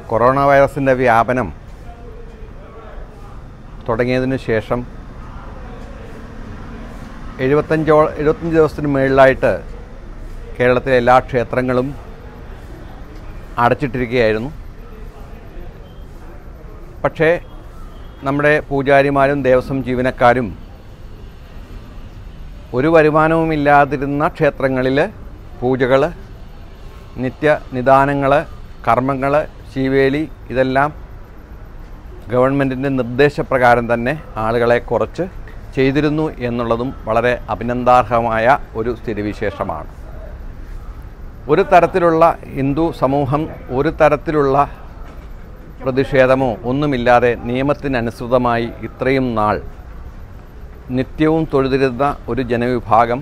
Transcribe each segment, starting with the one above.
corona വൈറസിൻ്റെ വ്യാപനം തുടങ്ങിയതിന് ശേഷം എഴുപത്തഞ്ചോ എഴുപത്തഞ്ച് ദിവസത്തിന് മുകളിലായിട്ട് കേരളത്തിലെ എല്ലാ ക്ഷേത്രങ്ങളും അടച്ചിട്ടിരിക്കുകയായിരുന്നു പക്ഷേ നമ്മുടെ പൂജാരിമാരും ദേവസ്വം ജീവനക്കാരും ഒരു വരുമാനവുമില്ലാതിരുന്ന ക്ഷേത്രങ്ങളിൽ പൂജകൾ നിത്യ നിദാനങ്ങൾ കർമ്മങ്ങൾ ശീവേലി ഇതെല്ലാം ഗവൺമെൻറ്റിൻ്റെ നിർദ്ദേശപ്രകാരം തന്നെ ആളുകളെ കുറച്ച് ചെയ്തിരുന്നു എന്നുള്ളതും വളരെ അഭിനന്ദാർഹമായ ഒരു സ്ഥിതിവിശേഷമാണ് ഒരു തരത്തിലുള്ള ഹിന്ദു സമൂഹം ഒരു തരത്തിലുള്ള പ്രതിഷേധമോ ഒന്നുമില്ലാതെ നിയമത്തിനനുസൃതമായി ഇത്രയും നാൾ നിത്യവും തൊഴുതിരുന്ന ഒരു ജനവിഭാഗം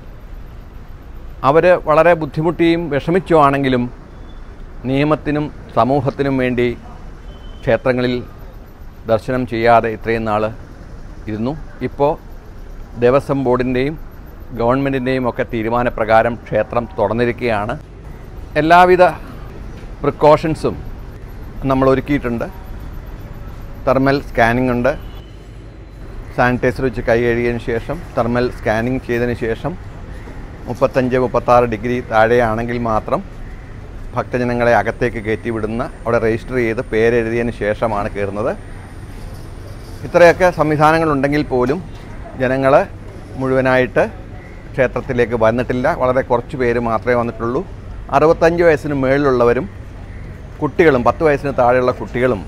അവർ വളരെ ബുദ്ധിമുട്ടിയും വിഷമിച്ചുവാണെങ്കിലും നിയമത്തിനും സമൂഹത്തിനും വേണ്ടി ക്ഷേത്രങ്ങളിൽ ദർശനം ചെയ്യാതെ ഇത്രയും നാൾ ഇരുന്നു ഇപ്പോൾ ദേവസ്വം ബോർഡിൻ്റെയും ഗവൺമെൻറ്റിൻ്റെയും ഒക്കെ തീരുമാനപ്രകാരം ക്ഷേത്രം തുറന്നിരിക്കുകയാണ് എല്ലാവിധ പ്രിക്കോഷൻസും നമ്മൾ ഒരുക്കിയിട്ടുണ്ട് തെർമൽ സ്കാനിംഗ് ഉണ്ട് സാനിറ്റൈസർ വെച്ച് കൈ കഴുകിയതിന് ശേഷം തെർമൽ സ്കാനിങ് ചെയ്തതിന് ശേഷം മുപ്പത്തഞ്ച് മുപ്പത്താറ് ഡിഗ്രി താഴെയാണെങ്കിൽ മാത്രം ഭക്തജനങ്ങളെ അകത്തേക്ക് കയറ്റി വിടുന്ന അവിടെ രജിസ്റ്റർ ചെയ്ത് പേരെഴുതിയതിന് ശേഷമാണ് കയറുന്നത് ഇത്രയൊക്കെ സംവിധാനങ്ങളുണ്ടെങ്കിൽ പോലും ജനങ്ങൾ മുഴുവനായിട്ട് ക്ഷേത്രത്തിലേക്ക് വന്നിട്ടില്ല വളരെ കുറച്ച് പേര് മാത്രമേ വന്നിട്ടുള്ളൂ അറുപത്തഞ്ച് വയസ്സിന് മുകളിലുള്ളവരും കുട്ടികളും പത്ത് വയസ്സിന് താഴെയുള്ള കുട്ടികളും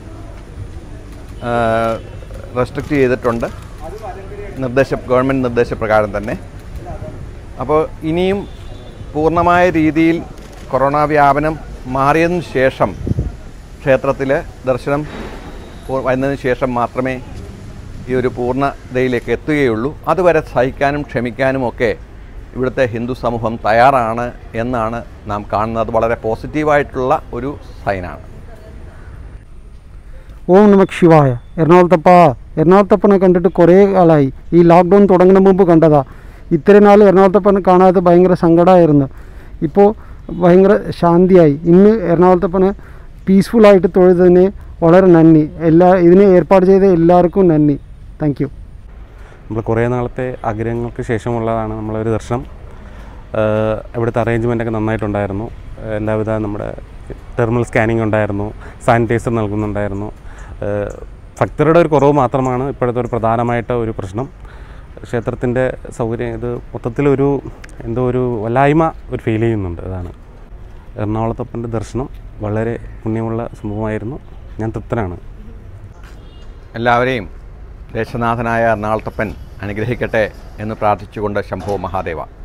റെസ്ട്രിക്റ്റ് ചെയ്തിട്ടുണ്ട് നിർദ്ദേശ ഗവൺമെൻറ് നിർദ്ദേശപ്രകാരം തന്നെ അപ്പോൾ ഇനിയും പൂർണ്ണമായ രീതിയിൽ കൊറോണ വ്യാപനം മാറിയതിന് ശേഷം ക്ഷേത്രത്തിൽ ദർശനം പൂ- വന്നതിന് ശേഷം മാത്രമേ ഈ ഒരു പൂർണ്ണതയിലേക്ക് എത്തുകയുള്ളൂ അതുവരെ സഹിക്കാനും ക്ഷമിക്കാനും ഒക്കെ ഇവിടുത്തെ ഹിന്ദു സമൂഹം തയ്യാറാണ് എന്നാണ് നാം കാണുന്നത് വളരെ പോസിറ്റീവായിട്ടുള്ള ഒരു സൈനാണ് ഓം നമ ശിവായ എറണാകുളത്തപ്പ എറണാകുളത്തപ്പനെ കണ്ടിട്ട് കുറേ കാലമായി ഈ ലോക്ക്ഡൗൺ തുടങ്ങുന്ന മുമ്പ് കണ്ടതാ ഇത്രയും നാൾ എറണാകുളത്തപ്പനെ കാണാതെ ഭയങ്കര സങ്കടമായിരുന്നു ഇപ്പോൾ ഭയങ്കര ശാന്തിയായി ഇന്ന് എറണാകുളത്തപ്പനെ പീസ്ഫുള്ളായിട്ട് തൊഴുതതിന് വളരെ നന്ദി എല്ലാ ഇതിനെ ഏർപ്പാട് ചെയ്ത എല്ലാവർക്കും നന്ദി താങ്ക് യു നമ്മൾ കുറേ നാളത്തെ ആഗ്രഹങ്ങൾക്ക് ശേഷമുള്ളതാണ് നമ്മളൊരു ദർശനം ആഹ് ഇവിടുത്തെ അറേഞ്ച്മെൻ്റ് ഒക്കെ നന്നായിട്ടുണ്ടായിരുന്നു ആഹ് എല്ലാവിധ നമ്മുടെ തെർമൽ സ്കാനിങ് ഉണ്ടായിരുന്നു സാനിറ്റൈസർ നൽകുന്നുണ്ടായിരുന്നു ആഹ് ഭക്തരുടെ ഒരു കുറവ് മാത്രമാണ് ഇപ്പോഴത്തെ ഒരു പ്രധാനമായിട്ട് ഒരു പ്രശ്നം ക്ഷേത്രത്തിൻ്റെ സൗകര്യം ഇത് മൊത്തത്തിലൊരു എന്തോ ഒരു വല്ലായ്മ ഒരു ഫീൽ ചെയ്യുന്നുണ്ട് അതാണ് എറണാകുളത്തപ്പൻ്റെ ദർശനം വളരെ പുണ്യമുള്ള സംഭവമായിരുന്നു ഞാൻ തൃപ്തനാണ് എല്ലാവരെയും ദേശനാഥനായ എറണാകുളത്തപ്പൻ അനുഗ്രഹിക്കട്ടെ എന്ന് പ്രാർത്ഥിച്ചുകൊണ്ട് ശംഭോ മഹാദേവ